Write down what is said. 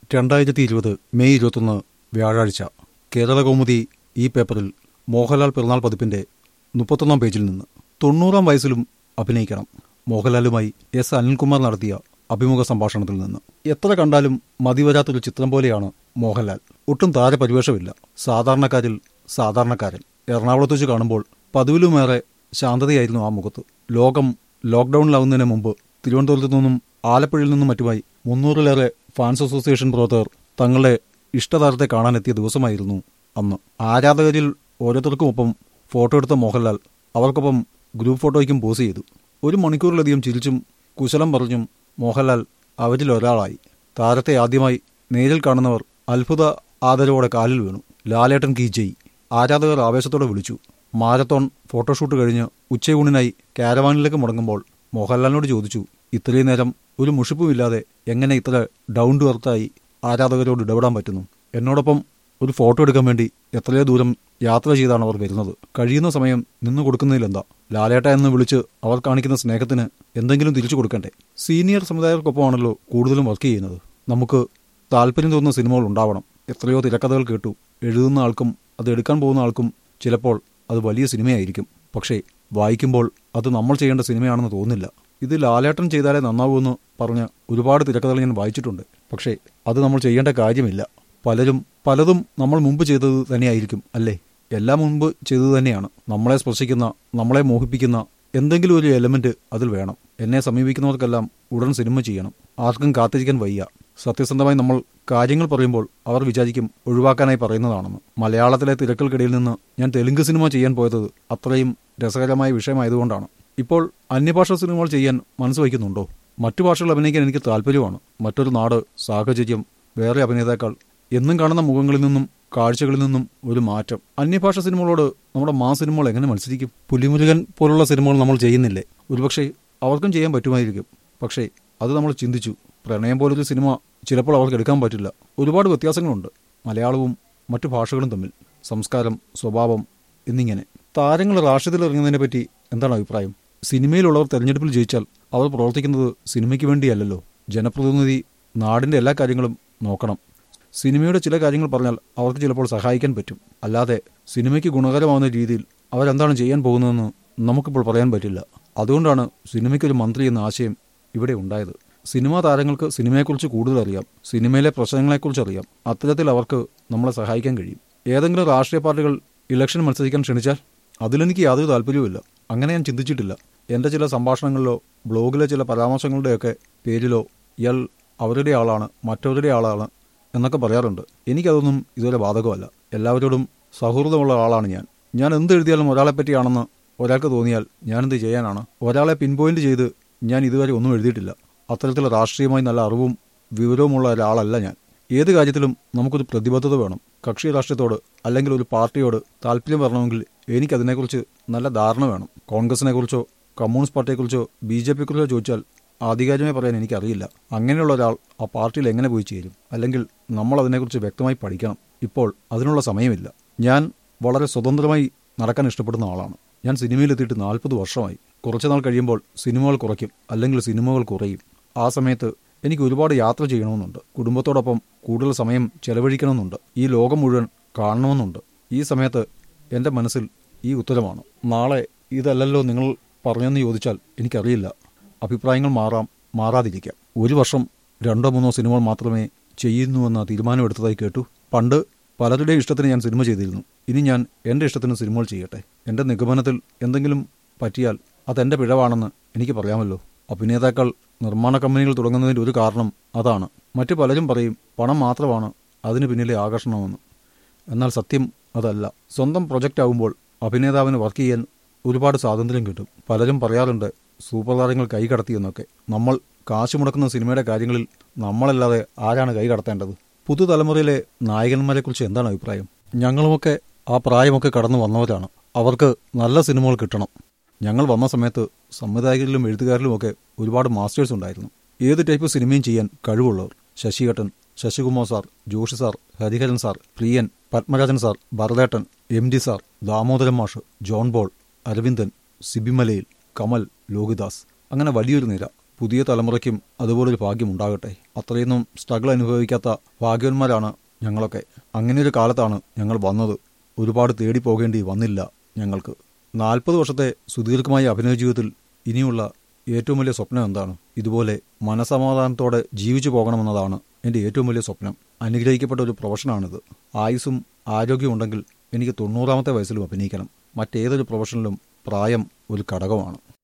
രണ്ടായിരത്തി ഇരുപത് മെയ് ഇരുപത്തൊന്ന് വ്യാഴാഴ്ച കേരളകൗമുദി ഈ പേപ്പറിൽ മോഹൻലാൽ പിറന്നാൾ പതിപ്പിന്റെ മുപ്പത്തൊന്നാം പേജിൽ നിന്ന് തൊണ്ണൂറാം വയസ്സിലും അഭിനയിക്കണം മോഹൻലാലുമായി എസ് അനിൽകുമാർ നടത്തിയ അഭിമുഖ സംഭാഷണത്തിൽ നിന്ന് എത്ര കണ്ടാലും മതിവരാത്തൊരു ചിത്രം പോലെയാണ് മോഹൻലാൽ ഒട്ടും താരപരിവേഷമില്ല സാധാരണക്കാരിൽ സാധാരണക്കാരൻ എറണാകുളത്ത് വെച്ച് കാണുമ്പോൾ പതിവിലുമേറെ ശാന്തതയായിരുന്നു ആ മുഖത്ത് ലോകം ലോക്ക്ഡൌണിലാവുന്നതിന് മുമ്പ് തിരുവനന്തപുരത്തു നിന്നും ആലപ്പുഴയിൽ നിന്നും മറ്റുമായി മുന്നൂറിലേറെ ഫാൻസ് അസോസിയേഷൻ പ്രവർത്തകർ തങ്ങളുടെ ഇഷ്ടതാരത്തെ കാണാനെത്തിയ ദിവസമായിരുന്നു അന്ന് ആരാധകരിൽ ഓരോരുത്തർക്കുമൊപ്പം ഫോട്ടോ എടുത്ത മോഹൻലാൽ അവർക്കൊപ്പം ഗ്രൂപ്പ് ഫോട്ടോയ്ക്കും പോസ് ചെയ്തു ഒരു മണിക്കൂറിലധികം ചിരിച്ചും കുശലം പറഞ്ഞും മോഹൻലാൽ അവരിൽ ഒരാളായി താരത്തെ ആദ്യമായി നേരിൽ കാണുന്നവർ അത്ഭുത ആദരവോടെ കാലിൽ വീണു ലാലേട്ടൻ കി ജയ് ആരാധകർ ആവേശത്തോടെ വിളിച്ചു മാരത്തോൺ ഫോട്ടോഷൂട്ട് കഴിഞ്ഞ് ഉച്ചയൂണിനായി കാരവാനിലേക്ക് മുടങ്ങുമ്പോൾ മോഹൻലാലിനോട് ചോദിച്ചു ഇത്രയും നേരം ഒരു മുഷിപ്പുമില്ലാതെ എങ്ങനെ ഇത്ര ഡൗൺ ടു എർത്തായി ആരാധകരോട് ഇടപെടാൻ പറ്റുന്നു എന്നോടൊപ്പം ഒരു ഫോട്ടോ എടുക്കാൻ വേണ്ടി എത്രയോ ദൂരം യാത്ര ചെയ്താണ് അവർ വരുന്നത് കഴിയുന്ന സമയം നിന്നു കൊടുക്കുന്നതിലെന്താ ലാലേട്ട എന്ന് വിളിച്ച് അവർ കാണിക്കുന്ന സ്നേഹത്തിന് എന്തെങ്കിലും തിരിച്ചു കൊടുക്കണ്ടേ സീനിയർ സമുദായർക്കൊപ്പമാണല്ലോ കൂടുതലും വർക്ക് ചെയ്യുന്നത് നമുക്ക് താല്പര്യം തോന്നുന്ന സിനിമകൾ ഉണ്ടാവണം എത്രയോ തിരക്കഥകൾ കേട്ടു എഴുതുന്ന ആൾക്കും അത് എടുക്കാൻ പോകുന്ന ആൾക്കും ചിലപ്പോൾ അത് വലിയ സിനിമയായിരിക്കും പക്ഷേ വായിക്കുമ്പോൾ അത് നമ്മൾ ചെയ്യേണ്ട സിനിമയാണെന്ന് തോന്നില്ല ഇത് ലാലേട്ടൻ ചെയ്താലേ നന്നാവൂന്ന് പറഞ്ഞ ഒരുപാട് തിരക്കഥകൾ ഞാൻ വായിച്ചിട്ടുണ്ട് പക്ഷേ അത് നമ്മൾ ചെയ്യേണ്ട കാര്യമില്ല പലരും പലതും നമ്മൾ മുമ്പ് ചെയ്തത് തന്നെയായിരിക്കും അല്ലേ എല്ലാം മുമ്പ് ചെയ്തത് തന്നെയാണ് നമ്മളെ സ്പർശിക്കുന്ന നമ്മളെ മോഹിപ്പിക്കുന്ന എന്തെങ്കിലും ഒരു എലമെന്റ് അതിൽ വേണം എന്നെ സമീപിക്കുന്നവർക്കെല്ലാം ഉടൻ സിനിമ ചെയ്യണം ആർക്കും കാത്തിരിക്കാൻ വയ്യ സത്യസന്ധമായി നമ്മൾ കാര്യങ്ങൾ പറയുമ്പോൾ അവർ വിചാരിക്കും ഒഴിവാക്കാനായി പറയുന്നതാണെന്ന് മലയാളത്തിലെ തിരക്കൽക്കിടയിൽ നിന്ന് ഞാൻ തെലുങ്ക് സിനിമ ചെയ്യാൻ പോയത് അത്രയും രസകരമായ വിഷയമായതുകൊണ്ടാണ് ഇപ്പോൾ അന്യഭാഷാ സിനിമകൾ ചെയ്യാൻ മനസ്സ് വയ്ക്കുന്നുണ്ടോ മറ്റു ഭാഷകൾ അഭിനയിക്കാൻ എനിക്ക് താല്പര്യമാണ് മറ്റൊരു നാട് സാഹചര്യം വേറെ അഭിനേതാക്കൾ എന്നും കാണുന്ന മുഖങ്ങളിൽ നിന്നും കാഴ്ചകളിൽ നിന്നും ഒരു മാറ്റം അന്യഭാഷ സിനിമകളോട് നമ്മുടെ മാ സിനിമകൾ എങ്ങനെ മത്സരിക്കും പുലിമുരുകൻ പോലുള്ള സിനിമകൾ നമ്മൾ ചെയ്യുന്നില്ലേ ഒരുപക്ഷെ അവർക്കും ചെയ്യാൻ പറ്റുമായിരിക്കും പക്ഷേ അത് നമ്മൾ ചിന്തിച്ചു പ്രണയം പോലൊരു സിനിമ ചിലപ്പോൾ അവർക്ക് എടുക്കാൻ പറ്റില്ല ഒരുപാട് വ്യത്യാസങ്ങളുണ്ട് മലയാളവും മറ്റു ഭാഷകളും തമ്മിൽ സംസ്കാരം സ്വഭാവം എന്നിങ്ങനെ താരങ്ങൾ രാഷ്ട്രീയത്തിൽ ഇറങ്ങുന്നതിനെ പറ്റി എന്താണ് അഭിപ്രായം സിനിമയിലുള്ളവർ തെരഞ്ഞെടുപ്പിൽ ജയിച്ചാൽ അവർ പ്രവർത്തിക്കുന്നത് സിനിമയ്ക്ക് വേണ്ടിയല്ലല്ലോ ജനപ്രതിനിധി നാടിന്റെ എല്ലാ കാര്യങ്ങളും നോക്കണം സിനിമയുടെ ചില കാര്യങ്ങൾ പറഞ്ഞാൽ അവർക്ക് ചിലപ്പോൾ സഹായിക്കാൻ പറ്റും അല്ലാതെ സിനിമയ്ക്ക് ഗുണകരമാവുന്ന രീതിയിൽ അവരെന്താണ് ചെയ്യാൻ പോകുന്നതെന്ന് നമുക്കിപ്പോൾ പറയാൻ പറ്റില്ല അതുകൊണ്ടാണ് സിനിമയ്ക്കൊരു മന്ത്രി എന്ന ആശയം ഇവിടെ ഉണ്ടായത് സിനിമാ താരങ്ങൾക്ക് സിനിമയെക്കുറിച്ച് കൂടുതൽ അറിയാം സിനിമയിലെ പ്രശ്നങ്ങളെക്കുറിച്ച് അറിയാം അത്തരത്തിൽ അവർക്ക് നമ്മളെ സഹായിക്കാൻ കഴിയും ഏതെങ്കിലും രാഷ്ട്രീയ പാർട്ടികൾ ഇലക്ഷൻ മത്സരിക്കാൻ ക്ഷണിച്ചാൽ അതിലെനിക്ക് യാതൊരു താല്പര്യവുമില്ല അങ്ങനെ ഞാൻ ചിന്തിച്ചിട്ടില്ല എൻ്റെ ചില സംഭാഷണങ്ങളിലോ ബ്ലോഗിലെ ചില പരാമർശങ്ങളുടെയൊക്കെ പേരിലോ ഇയാൾ അവരുടെ ആളാണ് മറ്റവരുടെ ആളാണ് എന്നൊക്കെ പറയാറുണ്ട് എനിക്കതൊന്നും ഇതുവരെ ബാധകമല്ല എല്ലാവരോടും സൗഹൃദമുള്ള ആളാണ് ഞാൻ ഞാൻ എന്ത് എഴുതിയാലും ഒരാളെ പറ്റിയാണെന്ന് ഒരാൾക്ക് തോന്നിയാൽ ഞാനെന്ത് ചെയ്യാനാണ് ഒരാളെ പിൻപോയിന്റ് ചെയ്ത് ഞാൻ ഇതുവരെ ഒന്നും എഴുതിയിട്ടില്ല അത്തരത്തിൽ രാഷ്ട്രീയമായി നല്ല അറിവും വിവരവുമുള്ള ഒരാളല്ല ഞാൻ ഏത് കാര്യത്തിലും നമുക്കൊരു പ്രതിബദ്ധത വേണം കക്ഷി രാഷ്ട്രീയത്തോട് അല്ലെങ്കിൽ ഒരു പാർട്ടിയോട് താല്പര്യം വരണമെങ്കിൽ എനിക്കതിനെക്കുറിച്ച് നല്ല ധാരണ വേണം കോൺഗ്രസിനെ കുറിച്ചോ കമ്മ്യൂണിസ്റ്റ് പാർട്ടിയെക്കുറിച്ചോ ബി ജെ പിയെക്കുറിച്ചോ ചോദിച്ചാൽ ആധികാരികമായി പറയാൻ എനിക്കറിയില്ല അങ്ങനെയുള്ള ഒരാൾ ആ പാർട്ടിയിൽ എങ്ങനെ പോയി ചേരും അല്ലെങ്കിൽ നമ്മൾ അതിനെക്കുറിച്ച് വ്യക്തമായി പഠിക്കണം ഇപ്പോൾ അതിനുള്ള സമയമില്ല ഞാൻ വളരെ സ്വതന്ത്രമായി നടക്കാൻ ഇഷ്ടപ്പെടുന്ന ആളാണ് ഞാൻ സിനിമയിലെത്തിയിട്ട് നാൽപ്പത് വർഷമായി കുറച്ചുനാൾ കഴിയുമ്പോൾ സിനിമകൾ കുറയ്ക്കും അല്ലെങ്കിൽ സിനിമകൾ കുറയും ആ സമയത്ത് എനിക്ക് ഒരുപാട് യാത്ര ചെയ്യണമെന്നുണ്ട് കുടുംബത്തോടൊപ്പം കൂടുതൽ സമയം ചെലവഴിക്കണമെന്നുണ്ട് ഈ ലോകം മുഴുവൻ കാണണമെന്നുണ്ട് ഈ സമയത്ത് എൻ്റെ മനസ്സിൽ ഈ ഉത്തരമാണ് നാളെ ഇതല്ലല്ലോ നിങ്ങൾ പറഞ്ഞെന്ന് ചോദിച്ചാൽ എനിക്കറിയില്ല അഭിപ്രായങ്ങൾ മാറാം മാറാതിരിക്കാം ഒരു വർഷം രണ്ടോ മൂന്നോ സിനിമകൾ മാത്രമേ ചെയ്യുന്നുവെന്ന തീരുമാനമെടുത്തതായി കേട്ടു പണ്ട് പലരുടെയും ഇഷ്ടത്തിന് ഞാൻ സിനിമ ചെയ്തിരുന്നു ഇനി ഞാൻ എൻ്റെ ഇഷ്ടത്തിന് സിനിമകൾ ചെയ്യട്ടെ എൻ്റെ നിഗമനത്തിൽ എന്തെങ്കിലും പറ്റിയാൽ അതെൻ്റെ പിഴവാണെന്ന് എനിക്ക് പറയാമല്ലോ അഭിനേതാക്കൾ നിർമ്മാണ കമ്പനികൾ തുടങ്ങുന്നതിൻ്റെ ഒരു കാരണം അതാണ് മറ്റു പലരും പറയും പണം മാത്രമാണ് അതിന് പിന്നിലെ ആകർഷണമെന്ന് എന്നാൽ സത്യം അതല്ല സ്വന്തം പ്രൊജക്റ്റ് ആകുമ്പോൾ അഭിനേതാവിന് വർക്ക് ചെയ്യാൻ ഒരുപാട് സ്വാതന്ത്ര്യം കിട്ടും പലരും പറയാറുണ്ട് സൂപ്പർ താരങ്ങൾ കൈ കടത്തിയെന്നൊക്കെ നമ്മൾ കാശ് മുടക്കുന്ന സിനിമയുടെ കാര്യങ്ങളിൽ നമ്മളല്ലാതെ ആരാണ് കൈ കടത്തേണ്ടത് പുതുതലമുറയിലെ നായകന്മാരെക്കുറിച്ച് എന്താണ് അഭിപ്രായം ഞങ്ങളുമൊക്കെ ആ പ്രായമൊക്കെ കടന്നു വന്നവരാണ് അവർക്ക് നല്ല സിനിമകൾ കിട്ടണം ഞങ്ങൾ വന്ന സമയത്ത് സംവിധായകരിലും എഴുത്തുകാരിലുമൊക്കെ ഒരുപാട് മാസ്റ്റേഴ്സ് ഉണ്ടായിരുന്നു ഏത് ടൈപ്പ് സിനിമയും ചെയ്യാൻ കഴിവുള്ളവർ ശശികട്ടൻ Sasikumar sir Joshi sir Hariharan sir പ്രിയൻ Padmarajan sir ഭരതേട്ടൻ M D sir Damodaran മാഷ് ജോൺ ബോൾ അരവിന്ദൻ സിബിമലയിൽ കമൽ ലോഹിദാസ് അങ്ങനെ വലിയൊരു നിര പുതിയ തലമുറയ്ക്കും അതുപോലൊരു ഭാഗ്യം ഉണ്ടാകട്ടെ അത്രയൊന്നും സ്ട്രഗിൾ അനുഭവിക്കാത്ത ഭാഗ്യവന്മാരാണ് ഞങ്ങളൊക്കെ അങ്ങനെ ഒരു കാലത്താണ് ഞങ്ങൾ വന്നത് ഒരുപാട് തേടി പോകേണ്ടി വന്നില്ല ഞങ്ങൾക്ക് നാൽപ്പത് വർഷത്തെ സുദീർഘമായ അഭിനയ ജീവിതത്തിൽ ഇനിയുള്ള ഏറ്റവും വലിയ സ്വപ്നം എന്താണ് ഇതുപോലെ മനസമാധാനത്തോടെ ജീവിച്ചു പോകണമെന്നതാണ് എൻ്റെ ഏറ്റവും വലിയ സ്വപ്നം അനുഗ്രഹിക്കപ്പെട്ട ഒരു പ്രൊഫഷനാണിത് ആയുസ്സും ആരോഗ്യവും ഉണ്ടെങ്കിൽ എനിക്ക് തൊണ്ണൂറാമത്തെ വയസ്സിലും അഭിനയിക്കണം മറ്റേതൊരു പ്രൊഫഷനിലും പ്രായം ഒരു ഘടകമാണ്